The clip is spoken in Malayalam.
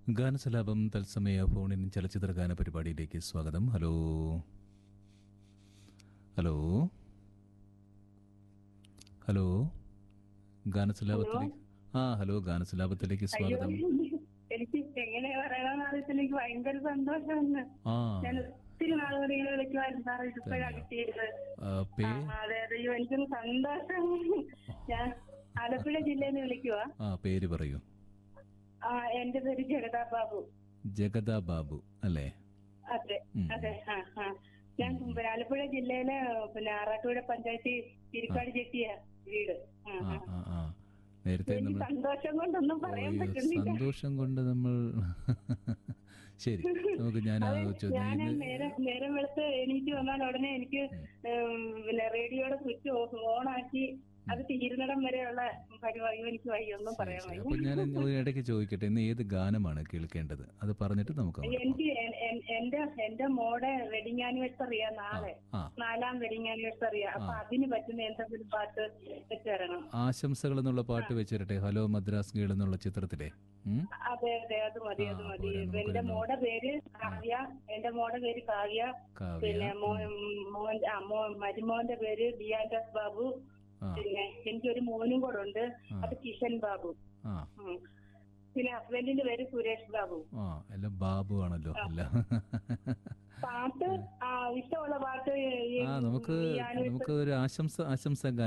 ഗാനസലാപം തത്സമയ ഫോണിൻ ചലച്ചിത്ര ഗാന പരിപാടിയിലേക്ക് സ്വാഗതം ഹലോ ഹലോ ഹലോ ഗാനസലാപത്തിലേക്ക് ആ ഹലോ ഗാനസലാപത്തിലേക്ക് സ്വാഗതം എനിക്ക് എങ്ങനെ പറയണമെന്ന് അറിയത്തില്ല എനിക്ക് ഭയങ്കര സന്തോഷമാണ് ആ ഞാൻ ഒത്തിരി നാളുകൾ ഇങ്ങനെ വിളിക്കുമായിരുന്നു സാർ ഇപ്പോഴാണ് കിട്ടിയത് ആ, പേ ആ, അതെ അതെ അയ്യോ എനിക്കൊന്ന് സന്തോഷം ഞാൻ ആലപ്പുഴ ജില്ലയിൽ നിന്ന് വിളിക്കുവാ ആ പേര് പറയൂ ആ എന്റെ പേര് ജഗതാ ബാബു ജഗദ ബാബു അല്ലേ അതെ ഉം. അതെ ആ ആ ഞാൻ പിന്നെ ആലപ്പുഴ ജില്ലയിലെ പിന്നെ ആറാട്ടുപുഴ പഞ്ചായത്ത് തിരുക്കാട് ചെട്ടിയ വീട് ആ, ആ ആ. ആ ആ നേരത്തെ എനിക്ക് നമ്മൾ സന്തോഷം കൊണ്ടൊന്നും പറയാൻ ഓയ്യോ, പറ്റുന്നില്ല സന്തോഷം കൊണ്ട് നമ്മൾ ശരി നമുക്ക് ഞാൻ ആ അതെ, ചോദ്യം ഞാൻ ഇത് നേരം നേരം വെളുത്ത് എണീറ്റ് വന്നാൽ ഉടനെ എനിക്ക് ഉം, പിന്നെ റേഡിയോയുടെ സ്വിച്ച് ഓഫ് ഓണാക്കി അത് തീരുന്നിടം വരെയുള്ള പരിപാടി എനിക്ക് വയ്യ ഒന്നും പറയാൻ ശരി. വയ്യ അപ്പൊ ഞാൻ ഒരു ഇടയ്ക്ക് ചോദിക്കട്ടെ ഇന്ന് ഏത് ഗാനമാണ് കേൾക്കേണ്ടത് അത് പറഞ്ഞിട്ട് നമുക്ക് അങ്ങോട്ട് എനിക്ക് എൻ- എൻ- എന്റെ എന്റെ മോടെ വെഡിങ് ആനിവേഴ്സറിയാ നാളെ ആ നാലാം വെഡിങ് ആനിവേഴ്സറിയാ അപ്പൊ അതിന് പറ്റുന്ന എന്തെങ്കിലും പാട്ട് വെച്ച് തരണം ആശംസകൾ എന്നുള്ള പാട്ട് വെച്ചിരട്ടെ ഹലോ മദ്രാസ് ഗേൾ എന്നുള്ള ചിത്രത്തിലെ ഉം? അതെ അതെ അത് മതി അത് ആ, മതി പോരെ, നമുക്ക് എന്റെ ഒരു മോടെ പേര് കാവ്യ എന്റെ മോടെ പേര് കാവ്യ കാവ്യ പിന്നെ മോൻ മോൻ ആ മോൻ മരുമോന്റെ പേര് ബിയാൻഡസ് ബാബു ആ പിന്നെ എനിക്കൊരു മോനും കൂടെ ഉണ്ട് ആ. അത് കിഷൻ ബാബു ആ ഉം. പിന്നെ ഹസ്ബൻഡിന്റെ പേര് സുരേഷ് ബാബു ആ എല്ലാം ബാബു ആണല്ലോ എല്ലാം പാട്ട് ആ ഇഷ്ടമുള്ള പാട്ട് ഈ ആ നമുക്ക് ഈ ആനിവേഴ്സറി നമുക്ക് ഒരു ആശംസ ആശംസ